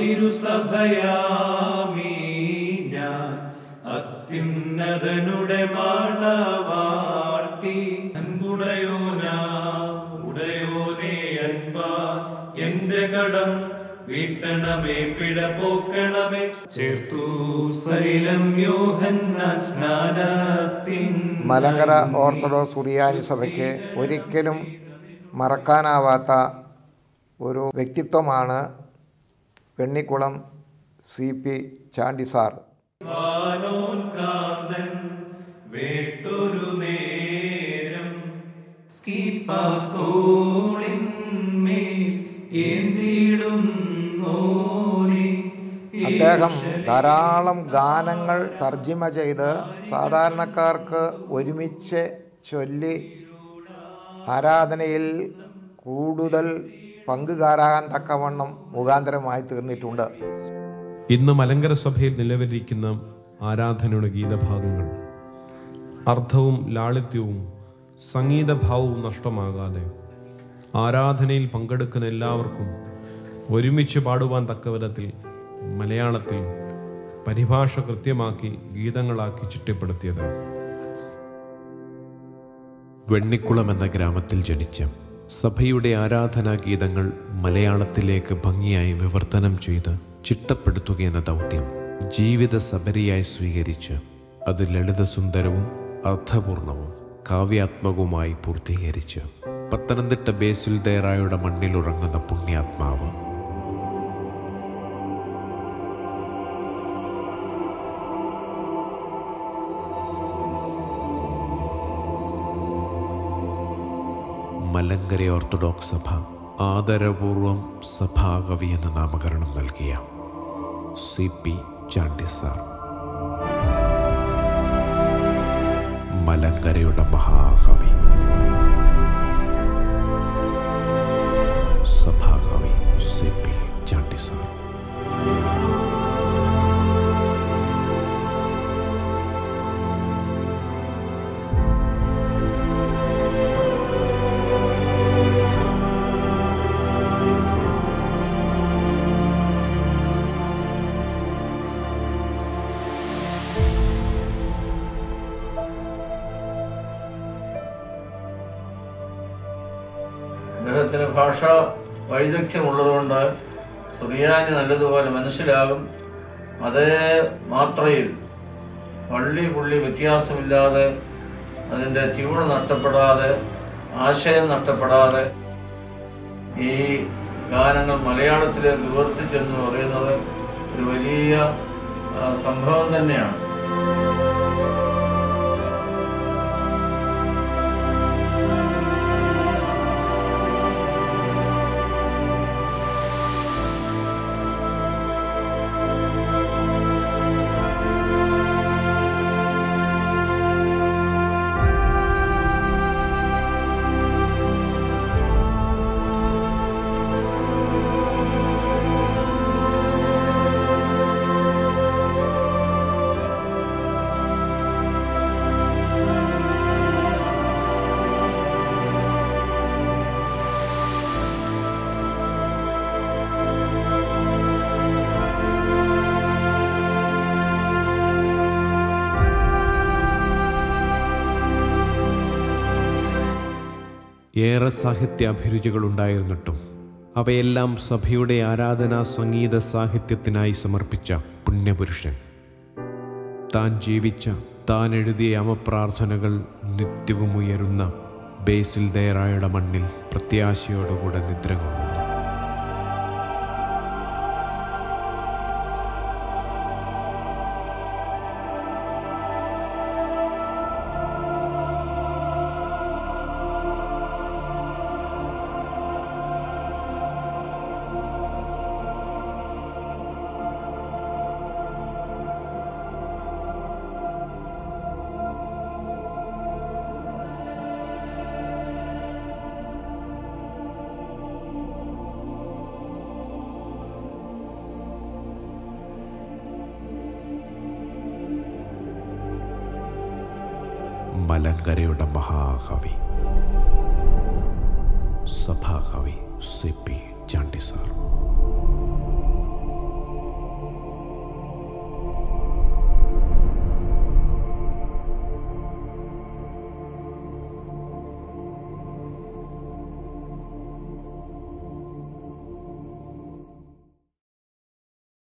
തിരുസഭയാമീ ഞാൻ അത്യുന്നതനുടെ മാണവാട്ടി അൻപുടയോനാ ഉടയോനേ അൻപാ എന്റെ കടം വീട്ടണമേ പിഴ പോക്കണമേ ചേർത്തു സൈലം യോഹന്നാൻ സ്നാനത്തിൻ മലങ്കര ഓർത്തഡോക്സ് കുറിയാനി സഭയ്ക്ക് ഒരിക്കലും മറക്കാനാവാത്ത ഒരു വ്യക്തിത്വമാണ് Vennikulam C P Chandy sir വാനോൻകാന്തൻ വേട്ടൊരു നേരം സ്കീപ്പാത്തോളിന്മേൽ ഏന്തിടുന്നോനെ അദ്ദേഹം ധാരാളം ഗാനങ്ങൾ തർജിമ ചെയ്ത് സാധാരണക്കാർക്ക് ഒരുമിച്ച് ചൊല്ലി ആരാധനയിൽ കൂടുതൽ പങ്കുകാരാകാൻ തക്കവണ്ണം മുഖാന്തരമായി തീർന്നിട്ടുണ്ട് ഇന്ന് മലങ്കര സഭയിൽ നിലവിലിരിക്കുന്ന ആരാധനയുടെ ഗീതഭാഗങ്ങൾ അർത്ഥവും ലാളിത്യവും സംഗീതഭാവവും നഷ്ടമാകാതെ ആരാധനയിൽ പങ്കെടുക്കുന്ന എല്ലാവർക്കും ഒരുമിച്ച് പാടുവാൻ തക്ക വിധത്തിൽ മലയാളത്തിൽ പരിഭാഷ കൃത്യമാക്കി ഗീതങ്ങളാക്കി ചിട്ടപ്പെടുത്തിയത് വെണ്ണിക്കുളം എന്ന ഗ്രാമത്തിൽ ജനിച്ച സഭയുടെ ആരാധനാ ഗീതങ്ങൾ മലയാളത്തിലേക്ക് ഭംഗിയായി വിവർത്തനം ചെയ്ത് ചിട്ടപ്പെടുത്തുക എന്ന ദൗത്യം ജീവിത സബരിയായി സ്വീകരിച്ച് അത് ലളിതസുന്ദരവും അർത്ഥപൂർണവും കാവ്യാത്മകവുമായി പൂർത്തീകരിച്ച് പത്തനംതിട്ട ബേസിൽ ദേറായുടെ മണ്ണിലുറങ്ങുന്ന പുണ്യാത്മാവ് മലങ്കര ഓർത്തഡോക്സ് സഭ ആദരപൂർവം സഭാകവി എന്ന നാമകരണം നൽകിയ സി പി ചാണ്ടി സാർ മലങ്കരയുടെ മഹാകവി സഭാകവി സി പി ചാണ്ടി സാർ അദ്ദേഹത്തിന് ഭാഷ വൈദഗ്ധ്യമുള്ളതുകൊണ്ട് സുറിയാനി നല്ലതുപോലെ മനസ്സിലാകും അതേ മാത്രയിൽ പള്ളി പുള്ളി വ്യത്യാസമില്ലാതെ അതിൻ്റെ ട്യൂണ് നഷ്ടപ്പെടാതെ ആശയം നഷ്ടപ്പെടാതെ ഈ ഗാനങ്ങൾ മലയാളത്തിലേക്ക് വിവർത്തിച്ചെന്ന് പറയുന്നത് ഒരു വലിയ ആ, സംഭവം തന്നെയാണ് ഏറെ സാഹിത്യാഭിരുചികളുണ്ടായിരുന്നിട്ടും അവയെല്ലാം സഭയുടെ ആരാധനാ സംഗീത സാഹിത്യത്തിനായി സമർപ്പിച്ച പുണ്യപുരുഷൻ താൻ ജീവിച്ച താൻ എഴുതിയ അമപ്രാർത്ഥനകൾ നിത്യവും ഉയരുന്ന ബേസിൽ ദേറായുടെ മണ്ണിൽ പ്രത്യാശയോടുകൂടെ നിദ്ര കൊള്ളുന്നു മലങ്കരയുടെ മഹാകവി സഭാകവി സി പി